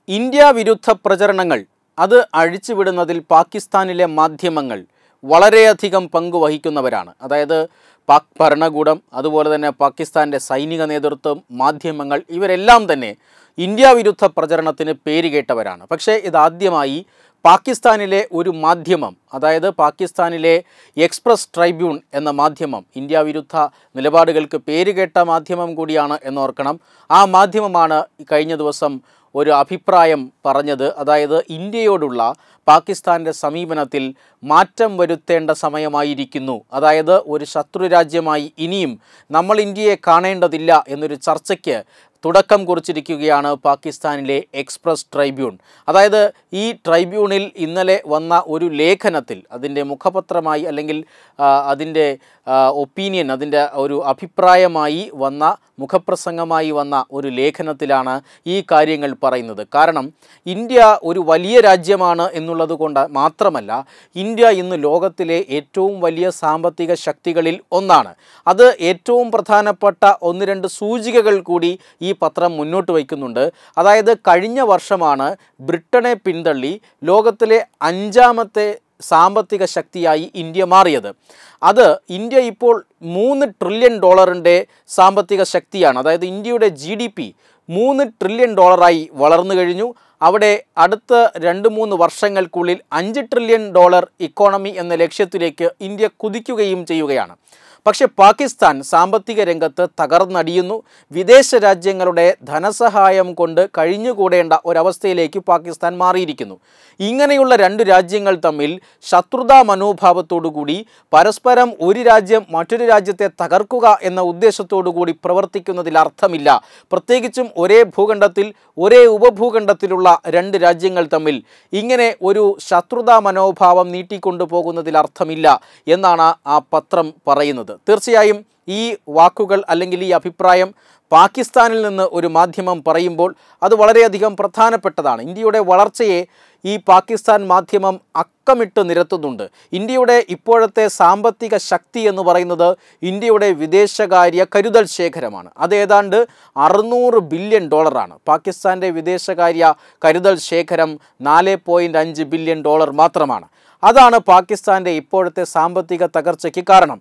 India വിരുദ്ധ പ്രചരണങ്ങൾ അത് അഴിച്ചുവിടുന്നതിൽ പാകിസ്ഥാനിലെ മാധ്യമങ്ങൾ വളരെയധികം പങ്ക് വഹിക്കുന്നവരാണ് അതായത് പാക് ഭരണകൂടം അതുപോലെ തന്നെ പാകിസ്ഥാൻ്റെ സൈനിക നേതൃത്വം മാധ്യമങ്ങൾ ഇവരെല്ലാം തന്നെ ഇന്ത്യ വിരുദ്ധ പ്രചരണത്തിന് പേരുകേട്ടവരാണ് പക്ഷേ ഇതാദ്യമായി പാകിസ്ഥാനിലെ ഒരു മാധ്യമം അതായത് പാകിസ്ഥാനിലെ എക്സ്പ്രസ് ട്രൈബ്യൂൺ എന്ന മാധ്യമം ഇന്ത്യ വിരുദ്ധ നിലപാടുകൾക്ക് പേരുകേട്ട മാധ്യമം കൂടിയാണ് എന്നോർക്കണം ആ മാധ്യമമാണ് കഴിഞ്ഞ ദിവസം ഒരു അഭിപ്രായം പറഞ്ഞത് അതായത് ഇന്ത്യയോടുള്ള പാകിസ്ഥാൻ്റെ സമീപനത്തിൽ മാറ്റം വരുത്തേണ്ട സമയമായിരിക്കുന്നു അതായത് ഒരു ശത്രുരാജ്യമായി ഇനിയും നമ്മൾ ഇന്ത്യയെ കാണേണ്ടതില്ല എന്നൊരു ചർച്ചയ്ക്ക് തുടക്കം കുറിച്ചിരിക്കുകയാണ് പാകിസ്ഥാനിലെ എക്സ്പ്രസ് ട്രൈബ്യൂൺ അതായത് ഈ ട്രൈബ്യൂണിൽ ഇന്നലെ വന്ന ഒരു ലേഖനത്തിൽ അതിൻ്റെ മുഖപത്രമായി അല്ലെങ്കിൽ ആ, അതിൻ്റെ ഒപ്പീനിയൻ അതിൻ്റെ ഒരു അഭിപ്രായമായി വന്ന മുഖപ്രസംഗമായി വന്ന ഒരു ലേഖനത്തിലാണ് ഈ കാര്യങ്ങൾ പറയുന്നത് കാരണം ഇന്ത്യ ഒരു വലിയ രാജ്യമാണ് എന്നുള്ളത് കൊണ്ട് മാത്രമല്ല ഇന്ത്യ ഇന്ന് ലോകത്തിലെ ഏറ്റവും വലിയ സാമ്പത്തിക ശക്തികളിൽ ഒന്നാണ് അത് ഏറ്റവും പ്രധാനപ്പെട്ട ഒന്ന് രണ്ട് സൂചികകൾ കൂടി ഈ പത്രം മുന്നോട്ട് വയ്ക്കുന്നുണ്ട് അതായത് കഴിഞ്ഞ വർഷമാണ് ബ്രിട്ടനെ പിന്തള്ളി ലോകത്തിലെ അഞ്ചാമത്തെ സാമ്പത്തിക ശക്തിയായി ഇന്ത്യ മാറിയത് അത് ഇന്ത്യ ഇപ്പോൾ മൂന്ന് ട്രില്യൺ ഡോളറിൻ്റെ സാമ്പത്തിക ശക്തിയാണ് അതായത് ഇന്ത്യയുടെ ജി ഡി പി മൂന്ന് ട്രില്യൺ ഡോളറായി വളർന്നു കഴിഞ്ഞു അവിടെ അടുത്ത രണ്ട് മൂന്ന് വർഷങ്ങൾക്കുള്ളിൽ അഞ്ച് ട്രില്യൺ ഡോളർ ഇക്കോണമി എന്ന ലക്ഷ്യത്തിലേക്ക് ഇന്ത്യ കുതിക്കുകയും ചെയ്യുകയാണ് പക്ഷേ പാകിസ്ഥാൻ സാമ്പത്തിക രംഗത്ത് തകർന്നടിയുന്നു വിദേശ രാജ്യങ്ങളുടെ ധനസഹായം കൊണ്ട് കഴിഞ്ഞുകൂടേണ്ട ഒരവസ്ഥയിലേക്ക് പാകിസ്ഥാൻ മാറിയിരിക്കുന്നു ഇങ്ങനെയുള്ള രണ്ട് രാജ്യങ്ങൾ തമ്മിൽ ശത്രുതാ മനോഭാവത്തോടുകൂടി പരസ്പരം ഒരു രാജ്യം മറ്റൊരു രാജ്യത്തെ തകർക്കുക എന്ന ഉദ്ദേശത്തോടു കൂടി പ്രവർത്തിക്കുന്നതിൽ അർത്ഥമില്ല പ്രത്യേകിച്ചും ഒരേ ഭൂഖണ്ഡത്തിൽ ഒരേ ഉപഭൂഖണ്ഡത്തിലുള്ള രണ്ട് രാജ്യങ്ങൾ തമ്മിൽ ഇങ്ങനെ ഒരു ശത്രുതാ മനോഭാവം നീട്ടിക്കൊണ്ടു പോകുന്നതിൽ അർത്ഥമില്ല എന്നാണ് ആ പത്രം പറയുന്നത് തീർച്ചയായും ഈ വാക്കുകൾ അല്ലെങ്കിൽ ഈ അഭിപ്രായം പാകിസ്ഥാനിൽ നിന്ന് ഒരു മാധ്യമം പറയുമ്പോൾ അത് വളരെയധികം പ്രധാനപ്പെട്ടതാണ് ഇന്ത്യയുടെ വളർച്ചയെ ഈ പാകിസ്ഥാൻ മാധ്യമം അക്കമിട്ട് നിരത്തുന്നുണ്ട് ഇന്ത്യയുടെ ഇപ്പോഴത്തെ സാമ്പത്തിക ശക്തി എന്ന് പറയുന്നത് ഇന്ത്യയുടെ വിദേശകാര്യ കരുതൽ ശേഖരമാണ് അത് ഏതാണ്ട് അറുന്നൂറ് ബില്യൺ ഡോളറാണ് പാകിസ്ഥാൻ്റെ വിദേശകാര്യ കരുതൽ ശേഖരം നാല് പോയിൻറ്റ് അഞ്ച് ബില്യൺ ഡോളർ മാത്രമാണ് അതാണ് പാകിസ്ഥാൻ്റെ ഇപ്പോഴത്തെ സാമ്പത്തിക തകർച്ചയ്ക്ക് കാരണം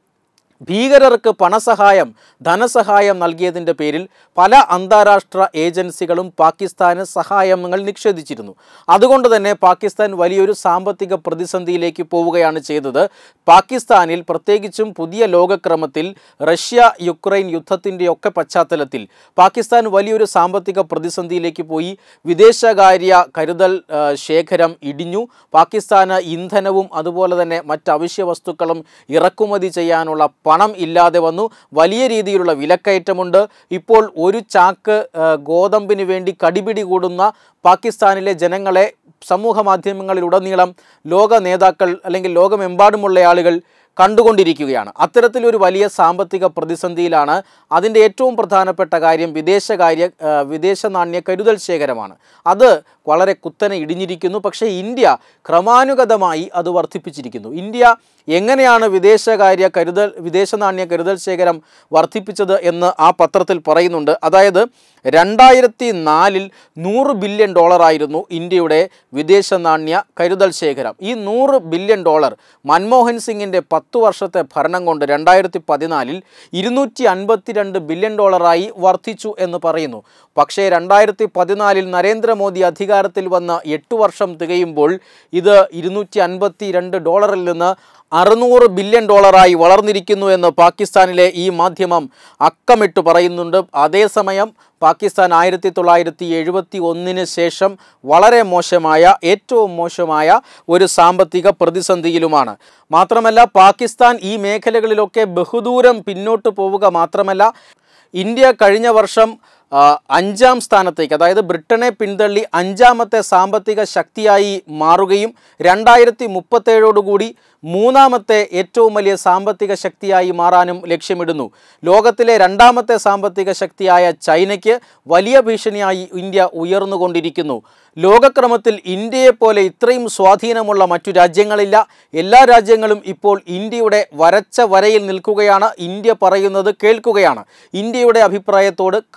ഭീകരർക്ക് പണസഹായം ധനസഹായം നൽകിയതിൻ്റെ പേരിൽ പല അന്താരാഷ്ട്ര ഏജൻസികളും പാകിസ്ഥാന് സഹായങ്ങൾ നിഷേധിച്ചിരുന്നു അതുകൊണ്ട് തന്നെ പാകിസ്ഥാൻ വലിയൊരു സാമ്പത്തിക പ്രതിസന്ധിയിലേക്ക് പോവുകയാണ് ചെയ്തത് പാകിസ്ഥാനിൽ പ്രത്യേകിച്ചും പുതിയ ലോകക്രമത്തിൽ റഷ്യ യുക്രൈൻ യുദ്ധത്തിൻ്റെയൊക്കെ പശ്ചാത്തലത്തിൽ പാകിസ്ഥാൻ വലിയൊരു സാമ്പത്തിക പ്രതിസന്ധിയിലേക്ക് പോയി വിദേശകാര്യ കരുതൽ ആ, ശേഖരം ഇടിഞ്ഞു പാകിസ്ഥാന് ഇന്ധനവും അതുപോലെ തന്നെ മറ്റ് അവശ്യ വസ്തുക്കളും ഇറക്കുമതി ചെയ്യാനുള്ള പണം ഇല്ലാതെ വന്നു വലിയ രീതിയിലുള്ള വിലക്കയറ്റമുണ്ട് ഇപ്പോൾ ഒരു ചാക്ക് ആ, ഗോതമ്പിന് വേണ്ടി കടിപിടി കൂടുന്ന പാകിസ്ഥാനിലെ ജനങ്ങളെ സമൂഹ മാധ്യമങ്ങളിലുടനീളം ലോക നേതാക്കൾ അല്ലെങ്കിൽ ലോകമെമ്പാടുമുള്ള ആളുകൾ കണ്ടുകൊണ്ടിരിക്കുകയാണ് അത്തരത്തിലൊരു വലിയ സാമ്പത്തിക പ്രതിസന്ധിയിലാണ് അതിൻ്റെ ഏറ്റവും പ്രധാനപ്പെട്ട കാര്യം വിദേശകാര്യ ആ, വിദേശ നാണ്യ കരുതൽ ശേഖരമാണ് അത് വളരെ കുത്തനെ ഇടിഞ്ഞിരിക്കുന്നു പക്ഷേ ഇന്ത്യ ക്രമാനുഗതമായി അത് വർദ്ധിപ്പിച്ചിരിക്കുന്നു ഇന്ത്യ എങ്ങനെയാണ് വിദേശകാര്യ കരുതൽ വിദേശ നാണ്യ കരുതൽ ശേഖരം വർദ്ധിപ്പിച്ചത് എന്ന് ആ പത്രത്തിൽ പറയുന്നുണ്ട് അതായത് രണ്ടായിരത്തി നാലിൽ നൂറ് ബില്യൺ ഡോളറായിരുന്നു ഇന്ത്യയുടെ വിദേശ നാണ്യ കരുതൽ ശേഖരം ഈ നൂറ് ബില്യൺ ഡോളർ മൻമോഹൻ സിംഗിൻ്റെ പത്തു വർഷത്തെ ഭരണം കൊണ്ട് രണ്ടായിരത്തി പതിനാലിൽ ഇരുന്നൂറ്റി അൻപത്തിരണ്ട് ബില്യൺ ഡോളറായി വർദ്ധിച്ചു എന്ന് പറയുന്നു പക്ഷേ രണ്ടായിരത്തി പതിനാലിൽ നരേന്ദ്രമോദി അധികാരത്തിൽ വന്ന എട്ട് വർഷം തികയുമ്പോൾ ഇത് ഇരുന്നൂറ്റി അൻപത്തി രണ്ട് ഡോളറിൽ നിന്ന് അറുന്നൂറ് ബില്യൺ ഡോളറായി വളർന്നിരിക്കുന്നു എന്ന് പാകിസ്ഥാനിലെ ഈ മാധ്യമം അക്കമിട്ട് പറയുന്നുണ്ട് അതേസമയം പാകിസ്ഥാൻ ആയിരത്തി തൊള്ളായിരത്തി എഴുപത്തി ഒന്നിന് ശേഷം വളരെ മോശമായ ഏറ്റവും മോശമായ ഒരു സാമ്പത്തിക പ്രതിസന്ധിയിലുമാണ് മാത്രമല്ല പാകിസ്ഥാൻ ഈ മേഖലകളിലൊക്കെ ബഹുദൂരം പിന്നോട്ട് പോവുക മാത്രമല്ല ഇന്ത്യ കഴിഞ്ഞ വർഷം ആ, അഞ്ചാം സ്ഥാനത്തേക്ക് അതായത് ബ്രിട്ടനെ പിന്തള്ളി അഞ്ചാമത്തെ സാമ്പത്തിക ശക്തിയായി മാറുകയും രണ്ടായിരത്തി മുപ്പത്തേഴോടുകൂടി മൂന്നാമത്തെ ഏറ്റവും വലിയ സാമ്പത്തിക ശക്തിയായി മാറാനും ലക്ഷ്യമിടുന്നു ലോകത്തിലെ രണ്ടാമത്തെ സാമ്പത്തിക ശക്തിയായ ചൈനയ്ക്ക് വലിയ ഭീഷണിയായി ഇന്ത്യ ഉയർന്നുകൊണ്ടിരിക്കുന്നു ലോകക്രമത്തിൽ ഇന്ത്യയെപ്പോലെ ഇത്രയും സ്വാധീനമുള്ള മറ്റു രാജ്യങ്ങളില്ല എല്ലാ രാജ്യങ്ങളും ഇപ്പോൾ ഇന്ത്യയുടെ വരച്ച വരയിൽ നിൽക്കുകയാണ് ഇന്ത്യ പറയുന്നത് കേൾക്കുകയാണ് ഇന്ത്യയുടെ അഭിപ്രായത്തോട് കാതോർത്ത്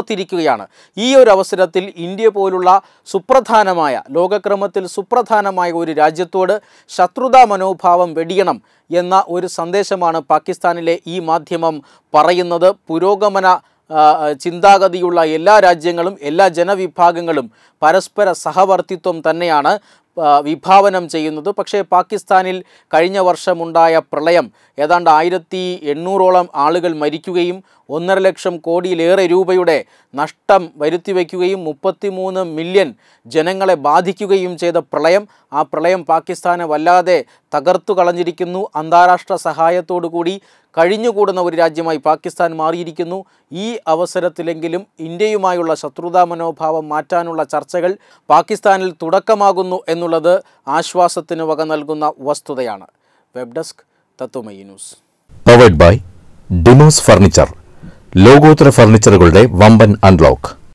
തകർത്തിരിക്കുകയാണ് ഈ ഒരു അവസരത്തിൽ ഇന്ത്യ പോലുള്ള സുപ്രധാനമായ ലോകക്രമത്തിൽ സുപ്രധാനമായ ഒരു രാജ്യത്തോട് ശത്രുതാ മനോഭാവം വെടിയണം എന്ന ഒരു സന്ദേശമാണ് പാകിസ്ഥാനിലെ ഈ മാധ്യമം പറയുന്നത് പുരോഗമന ആ, ചിന്താഗതിയുള്ള എല്ലാ രാജ്യങ്ങളും എല്ലാ ജനവിഭാഗങ്ങളും പരസ്പര സഹവർത്തിത്വം തന്നെയാണ് ആ, വിഭാവനം ചെയ്യുന്നത് പക്ഷേ പാകിസ്ഥാനിൽ കഴിഞ്ഞ വർഷമുണ്ടായ പ്രളയം ഏതാണ്ട് ആയിരത്തി എണ്ണൂറോളം ആളുകൾ മരിക്കുകയും ഒന്നര ലക്ഷം കോടിയിലേറെ രൂപയുടെ നഷ്ടം വരുത്തിവെക്കുകയും മുപ്പത്തിമൂന്ന് മില്യൺ ജനങ്ങളെ ബാധിക്കുകയും ചെയ്ത പ്രളയം ആ പ്രളയം പാകിസ്ഥാനെ വല്ലാതെ തകർത്തു കളഞ്ഞിരിക്കുന്നു അന്താരാഷ്ട്ര സഹായത്തോടു കൂടി കഴിഞ്ഞുകൂടുന്ന ഒരു രാജ്യമായി പാകിസ്ഥാൻ മാറിയിരിക്കുന്നു ഈ അവസരത്തിലെങ്കിലും ഇന്ത്യയുമായുള്ള ശത്രുതാ മനോഭാവം മാറ്റാനുള്ള ചർച്ചകൾ പാകിസ്ഥാനിൽ തുടക്കമാകുന്നു എന്നുള്ളത് ആശ്വാസത്തിന് വക നൽകുന്ന വസ്തുതയാണ് web desk Tatwamayi news powered by Dimos furniture ലോകോത്തര ഫർണിച്ചറുകളുടെ വമ്പൻ അൺലോക്ക്